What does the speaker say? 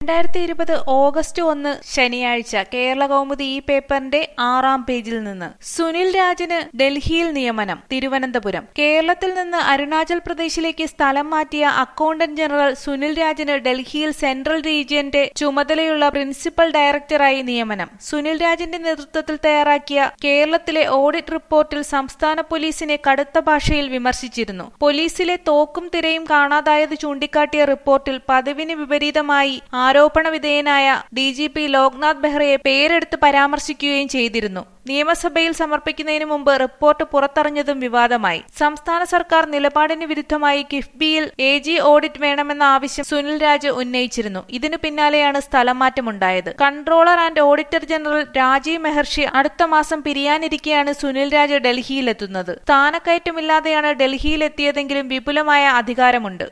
രണ്ടായിരത്തി ഇരുപത് ഓഗസ്റ്റ് ഒന്ന് ശനിയാഴ്ച കേരള കൗമുദി ഈ പേപ്പറിന്റെ ആറാം പേജിൽ നിന്ന് സുനിൽ രാജന് ഡൽഹിയിൽ നിയമനം തിരുവനന്തപുരം കേരളത്തിൽ നിന്ന് അരുണാചൽ പ്രദേശിലേക്ക് സ്ഥലം മാറ്റിയ അക്കൗണ്ടന്റ് ജനറൽ സുനിൽ രാജന് ഡൽഹിയിൽ സെൻട്രൽ റീജിയന്റെ ചുമതലയുള്ള പ്രിൻസിപ്പൽ ഡയറക്ടറായി നിയമനം സുനിൽ രാജന്റെ നേതൃത്വത്തിൽ തയ്യാറാക്കിയ കേരളത്തിലെ ഓഡിറ്റ് റിപ്പോർട്ടിൽ സംസ്ഥാന പോലീസിനെ കടുത്ത ഭാഷയിൽ വിമർശിച്ചിരുന്നു പോലീസിലെ തോക്കും തിരയും കാണാതായത് ചൂണ്ടിക്കാട്ടിയ റിപ്പോർട്ടിൽ പതിവിന് വിപരീതമായി ആരോപണ വിധേയനായ ഡി ജി പി ലോക്നാഥ് ബെഹ്റയെ പേരെടുത്ത് പരാമർശിക്കുകയും ചെയ്തിരുന്നു നിയമസഭയിൽ സമർപ്പിക്കുന്നതിന് മുമ്പ് റിപ്പോർട്ട് പുറത്തറിഞ്ഞതും വിവാദമായി സംസ്ഥാന സർക്കാർ നിലപാടിന് വിരുദ്ധമായി കിഫ്ബിയിൽ എ ജി ഓഡിറ്റ് വേണമെന്ന ആവശ്യം സുനിൽ രാജ് ഉന്നയിച്ചിരുന്നു ഇതിനു പിന്നാലെയാണ് സ്ഥലം മാറ്റമുണ്ടായത് controller and auditor general Rajeev Mehrishi അടുത്ത മാസം പിരിയാനിരിക്കെയാണ് സുനിൽ രാജ് ഡൽഹിയിലെത്തുന്നത് സ്ഥാനക്കയറ്റമില്ലാതെയാണ് ഡൽഹിയിലെത്തിയതെങ്കിലും വിപുലമായ അധികാരമുണ്ട്